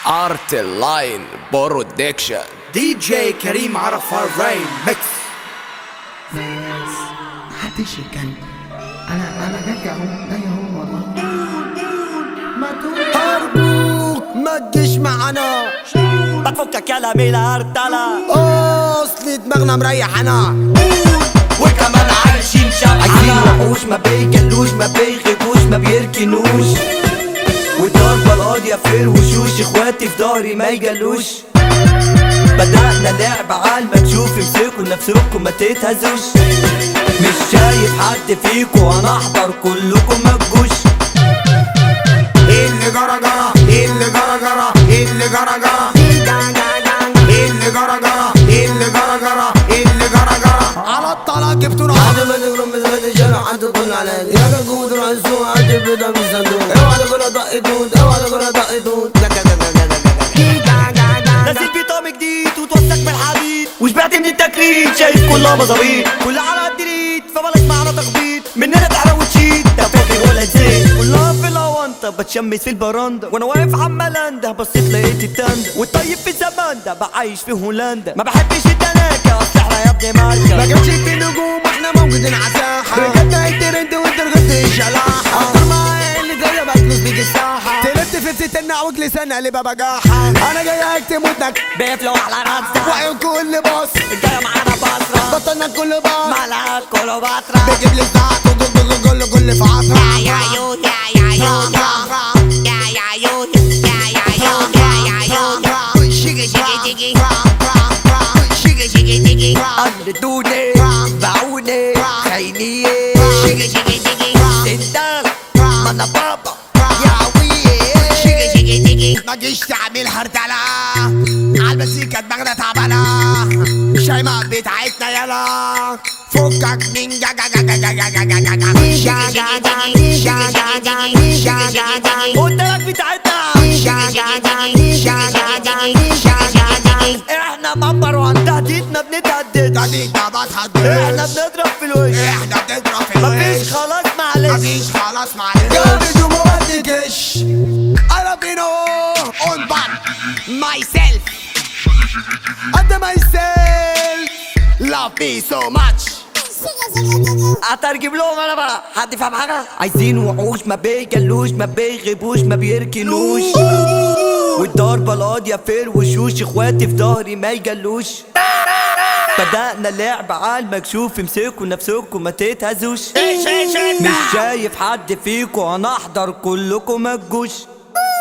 ارت لاين برودكشن دي جي كريم عرفة الرين ميكس ناس محدش يتكلم انا انا جاي اهو جاي اهو والله ما تقول أرجوك ما تجيش معانا بتفك كلام الهرتلة أصل دماغنا مريحنا وكمان عايشين عايزين شبعنا وحوش ما بيجلوش ما بيغيبوش ما بيركنوش والضربة القاضية في الوشوش اخواتي في ظهري ما يجلوش بدأنا لعب على المكشوف امسكوا نفسكم ما تتهزوش مش شايف حد فيكم انا احضر كلكم ما تجوش إيه اللي جرى جرى إيه اللي جرى جرى إيه اللي جرى جرى إيه اللي جرى جرى إيه اللي جرى جرى إيه اللي جرى جرى على الطلاق جبتوا حد ما تقرب من زمان الشارع حد تقول على يا كنكم تروح السوق حد يبدا من الصندوق اوعى تقول دق دود اوعى تقول دق دود نازل في طعم جديد وتوسك من الحديد وشبعت من التكريت شايف كلها مظابيط كلها على الدريت فبلاش معانا تخبيط مننا تعالى وتشيت ده فاكر ولا زيت كلها في الاونطه بتشمس في البراندا وانا واقف عمالاندا بصيت لقيت التاندا والطيب في الزمان ده بعيش في هولندا ما بحبش التناكة اصل احنا يا ابني ماركة ما جابش في نجوم احنا موجودين على الساحة رجعنا الترند وانت رجعت الشلاحة اكتر ما اللي زي ما تلوس بيجي الساحة تلت في الست النعوج لسانها اللي ببجاحة انا جاي اكتم ودنك بيفلو على راسها وعيون كل باص الجاية معانا بصرة بطلنا كل باص مالها كليوباترا بيجيب لي ساعات وكل كل كل في عطرة قلدوني باعوني خاينين سندال ما انا بابا يا ويه ما جيش تعمل هرتلة عالمزيكا دماغنا تعبانة الشايمة بتاعتنا يلا فكك من جا جا جا جا جا جا جا جا جا قلت لك بتاعتنا احنا نمبر وان تهديدنا بنتهدد تهديدنا ما احنا تهددش بنضرب في الوش احنا بنضرب في مفيش الوش خلاص معلش مفيش خلاص معلش جامد وما بدكش انا بينو اون بان ماي سيلف قد ماي سيلف لاف مي سو ماتش هترجم لهم انا بقى حد فاهم حاجه عايزين وحوش ما بيجلوش ما بيغيبوش ما بيركنوش والضربه القاضيه في الوشوش اخواتي في ظهري ما يجلوش بدأنا لعب على المكشوف امسكوا نفسكم ما تتهزوش مش شايف حد فيكم انا احضر كلكم ما تجوش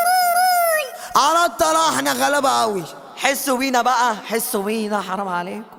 على الطلاق احنا غلبة قوي حسوا بينا بقى حسوا بينا حرام عليكم